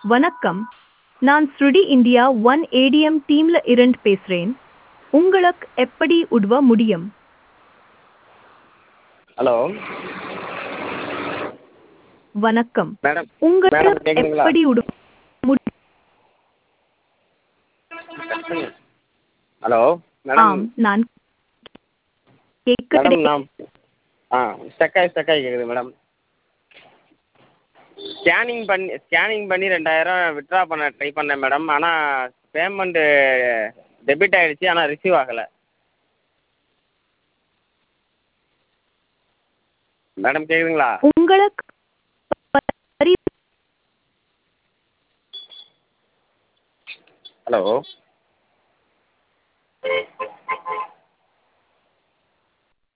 வணக்கம் நான் ஸ்ருடி இந்தியா ஒன் ஏடிஎம் டீம்ல இருந்து பேசுறேன் உங்களுக்கு எப்படி உதவ முடியும் ஹலோ வணக்கம் மேடம் உங்களுக்கு மேடம் கேக்குதுங்களா எப்படி உதவ முடியும் ஹலோ மேடம் ஆம் நான் கேட்கிறேன் மேடம் நான் ஆ ஸ்டக்காகி ஸ்டக்காகி கேட்குது மேடம் ஸ்கேனிங் பண்ணி ஸ்கேனிங் பண்ணி ரெண்டாயிரம் வித்ட்ரா பண்ண ட்ரை பண்ணேன் மேடம் ஆனால் பேமெண்ட்டு டெபிட் ஆகிடுச்சி ஆனால் ரிசீவ் ஆகலை மேடம் கேட்குதுங்களா உங்களுக்கு பரி- ஹலோ